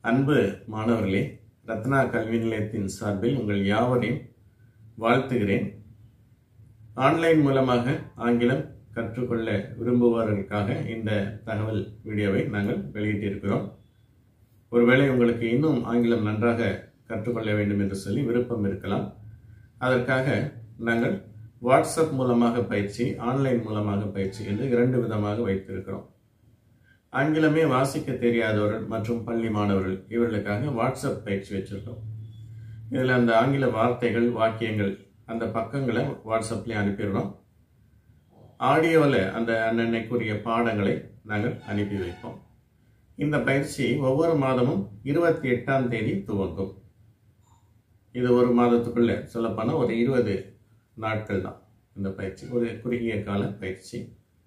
அன்பு மாணவர்களே ரத்னா கல்வி நிலையத்தின் சார்பில் உங்கள் யாவரையும் வாழ்த்துகிறேன் ஆன்லைன் மூலமாக ஆங்கிலம் கற்றுக்கொள்ள விரும்புபவர்களுக்காக இந்த தகவல் வீடியோவை நாங்கள் வெளியிட்டிருக்கிறோம் ஒருவேளை உங்களுக்கு இன்னும் ஆங்கிலம் நன்றாக கற்றுக்கொள்ள வேண்டும் என்று சொல்லி விருப்பம் இருக்கலாம் அதற்காக நாங்கள் வாட்ஸ்அப் மூலமாக பயிற்சி ஆன்லைன் மூலமாக பயிற்சி என்று இரண்டு விதமாக வைத்திருக்கிறோம் ஆங்கிலமே வாசிக்க தெரியாதவர்கள் மற்றும் பள்ளி மாணவர்கள் இவர்களுக்காக வாட்ஸ்அப் பயிற்சி வச்சிருக்கோம் இதில் அந்த ஆங்கில வார்த்தைகள் வாக்கியங்கள் அந்த பக்கங்களை வாட்ஸ்அப்லேயே அனுப்பிடுறோம் ஆடியோவில் அந்த அன்னன்னைக்குரிய பாடங்களை நாங்கள் அனுப்பி வைப்போம் இந்த பயிற்சி ஒவ்வொரு மாதமும் இருபத்தி எட்டாம் தேதி துவங்கும் இது ஒரு மாதத்துக்குள்ள சொல்லப்போனால் ஒரு இருபது நாட்கள் தான் இந்த பயிற்சி ஒரு குறுகிய கால பயிற்சி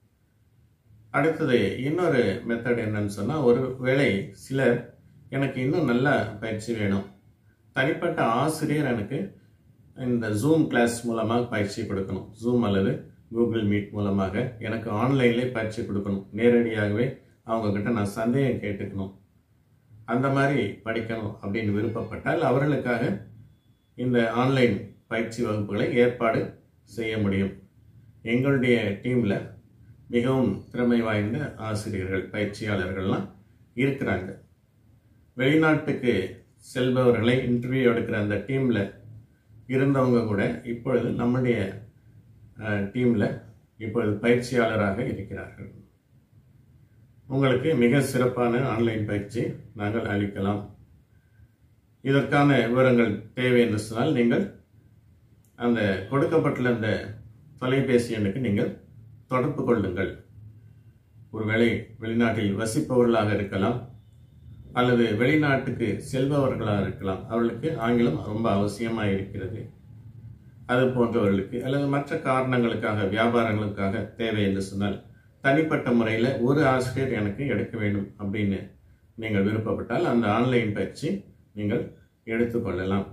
அடுத்தது இன்னொரு மெத்தட் என்னன்னு சொன்னால் ஒரு வேளை சிலர் எனக்கு இன்னும் நல்ல பயிற்சி வேணும் தனிப்பட்ட ஆசிரியர் எனக்கு இந்த ஜூம் கிளாஸ் மூலமாக பயிற்சி கொடுக்கணும் ஜூம் அல்லது கூகுள் மீட் மூலமாக எனக்கு ஆன்லைன்லேயே பயிற்சி கொடுக்கணும் நேரடியாகவே அவங்கக்கிட்ட நான் சந்தேகம் கேட்டுக்கணும் அந்த மாதிரி படிக்கணும் அப்படின்னு விருப்பப்பட்டால் அவர்களுக்காக இந்த ஆன்லைன் பயிற்சி வகுப்புகளை ஏற்பாடு செய்ய முடியும் எங்களுடைய டீமில் மிகவும் திறமை வாய்ந்த ஆசிரியர்கள் பயிற்சியாளர்கள்லாம் இருக்கிறாங்க வெளிநாட்டுக்கு செல்பவர்களை இன்டர்வியூ எடுக்கிற அந்த டீமில் இருந்தவங்க கூட இப்பொழுது நம்முடைய டீமில் இப்பொழுது பயிற்சியாளராக இருக்கிறார்கள் உங்களுக்கு மிக சிறப்பான ஆன்லைன் பயிற்சி நாங்கள் அளிக்கலாம் இதற்கான விவரங்கள் தேவை என்று சொன்னால் நீங்கள் அந்த கொடுக்கப்பட்டுள்ள அந்த தொலைபேசி எண்ணுக்கு நீங்கள் தொடர்பு கொள்ளுங்கள் ஒருவேளை வெளிநாட்டில் வசிப்பவர்களாக இருக்கலாம் அல்லது வெளிநாட்டுக்கு செல்பவர்களாக இருக்கலாம் அவர்களுக்கு ஆங்கிலம் ரொம்ப அவசியமாக இருக்கிறது அது போன்றவர்களுக்கு அல்லது மற்ற காரணங்களுக்காக வியாபாரங்களுக்காக தேவை என்று சொன்னால் தனிப்பட்ட முறையில் ஒரு ஆசிரியர் எனக்கு எடுக்க வேண்டும் அப்படின்னு நீங்கள் விருப்பப்பட்டால் அந்த ஆன்லைன் பயிற்சி நீங்கள் எடுத்துக்கொள்ளலாம்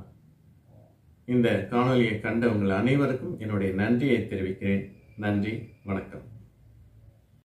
இந்த காணொலியை கண்ட உங்கள் அனைவருக்கும் என்னுடைய நன்றியை தெரிவிக்கிறேன் நன்றி வணக்கம்